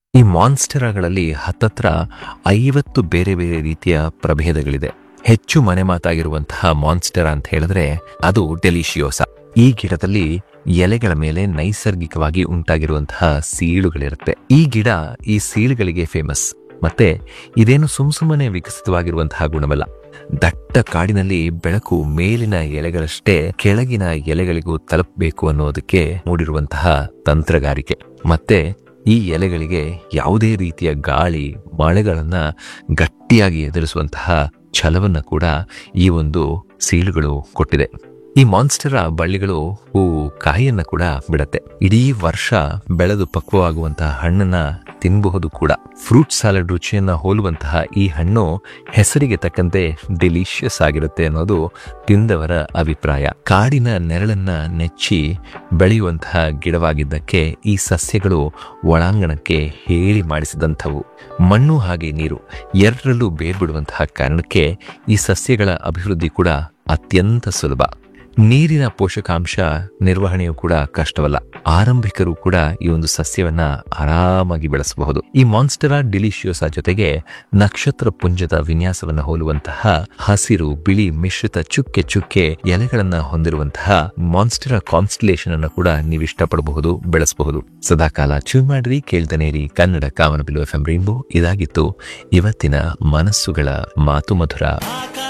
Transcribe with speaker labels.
Speaker 1: ಈ ಮಾನ್ಸ್ಟೆರಾಗಳಲ್ಲಿ ಹತ್ತತ್ರ ಐವತ್ತು ಬೇರೆ ಬೇರೆ ರೀತಿಯ ಪ್ರಭೇದಗಳಿದೆ ಹೆಚ್ಚು ಮನೆ ಮಾತಾಗಿರುವಂತಹ ಮಾನ್ಸ್ಟೆರಾ ಅಂತ ಹೇಳಿದ್ರೆ ಅದು ಡೆಲಿಶಿಯೋಸ ಈ ಗಿಡದಲ್ಲಿ ಎಲೆಗಳ ಮೇಲೆ ನೈಸರ್ಗಿಕವಾಗಿ ಉಂಟಾಗಿರುವಂತಹ ಸೀಳುಗಳಿರುತ್ತೆ ಈ ಗಿಡ ಈ ಸೀಳುಗಳಿಗೆ ಫೇಮಸ್ ಮತ್ತೆ ಇದೇನು ಸುಮ್ ಸುಮ್ಮನೆ ವಿಕಸಿತವಾಗಿರುವಂತಹ ಗುಣವಲ್ಲ ದಟ್ಟ ಕಾಡಿನಲ್ಲಿ ಬೆಳಕು ಮೇಲಿನ ಎಲೆಗಳಷ್ಟೇ ಕೆಳಗಿನ ಎಲೆಗಳಿಗೂ ತಲುಪಬೇಕು ಅನ್ನೋದಕ್ಕೆ ಮೂಡಿರುವಂತಹ ತಂತ್ರಗಾರಿಕೆ ಮತ್ತೆ ಈ ಎಲೆಗಳಿಗೆ ಯಾವುದೇ ರೀತಿಯ ಗಾಳಿ ಮಳೆಗಳನ್ನ ಗಟ್ಟಿಯಾಗಿ ಎದುರಿಸುವಂತಹ ಛಲವನ್ನ ಕೂಡ ಈ ಒಂದು ಸೀಳುಗಳು ಕೊಟ್ಟಿದೆ ಈ ಮಾನ್ಸ್ಟರ ಬಳ್ಳಿಗಳು ಹೂವು ಕಾಯಿಯನ್ನ ಕೂಡ ಬಿಡತ್ತೆ ಇಡೀ ವರ್ಷ ಬೆಳೆದು ಪಕ್ವವಾಗುವಂತಹ ಹಣ್ಣನ್ನ ತಿನ್ನಬಹುದು ಕೂಡ ಫ್ರೂಟ್ ಸಾಲಡ್ ರುಚಿಯನ್ನ ಹೋಲುವಂತಹ ಈ ಹಣ್ಣು ಹೆಸರಿಗೆ ತಕ್ಕಂತೆ ಡಿಲಿಷಿಯಸ್ ಆಗಿರುತ್ತೆ ಅನ್ನೋದು ತಿಂದವರ ಅಭಿಪ್ರಾಯ ಕಾಡಿನ ನೆರಳನ್ನ ನೆಚ್ಚಿ ಬೆಳೆಯುವಂತಹ ಗಿಡವಾಗಿದ್ದಕ್ಕೆ ಈ ಸಸ್ಯಗಳು ಒಳಾಂಗಣಕ್ಕೆ ಹೇಳಿ ಮಾಡಿಸಿದಂಥವು ಮಣ್ಣು ಹಾಗೆ ನೀರು ಎರಡರಲ್ಲೂ ಬೇರ್ಬಿಡುವಂತಹ ಕಾರಣಕ್ಕೆ ಈ ಸಸ್ಯಗಳ ಅಭಿವೃದ್ಧಿ ಕೂಡ ಅತ್ಯಂತ ಸುಲಭ ನೀರಿನ ಪೋಷಕಾಂಶ ನಿರ್ವಹಣೆಯು ಕೂಡ ಕಷ್ಟವಲ್ಲ ಆರಂಭಿಕರು ಕೂಡ ಈ ಒಂದು ಸಸ್ಯವನ್ನ ಆರಾಮಾಗಿ ಬೆಳೆಸಬಹುದು ಈ ಮಾನ್ಸ್ಟರಾ ಡಿಲಿಶಿಯೋಸ ಜೊತೆಗೆ ನಕ್ಷತ್ರ ಪುಂಜದ ವಿನ್ಯಾಸವನ್ನ ಹೋಲುವಂತಹ ಹಸಿರು ಬಿಳಿ ಮಿಶ್ರಿತ ಚುಕ್ಕೆ ಚುಕ್ಕೆ ಎಲೆಗಳನ್ನ ಹೊಂದಿರುವಂತಹ ಮಾನ್ಸ್ಟರಾ ಕಾನ್ಸ್ಟಲೇಷನ್ ಅನ್ನು ಕೂಡ ನೀವು ಇಷ್ಟಪಡಬಹುದು ಬೆಳೆಸಬಹುದು ಸದಾಕಾಲ ಚೂ ಮಾಡ್ರಿ ಕೇಳ್ದನೇರಿ Kannada Kamanabillu F M rainbow ಇದಾಗಿತ್ತು ಇವತ್ತಿನ ಮನಸ್ಸುಗಳ ಮಾತು ಮಧುರ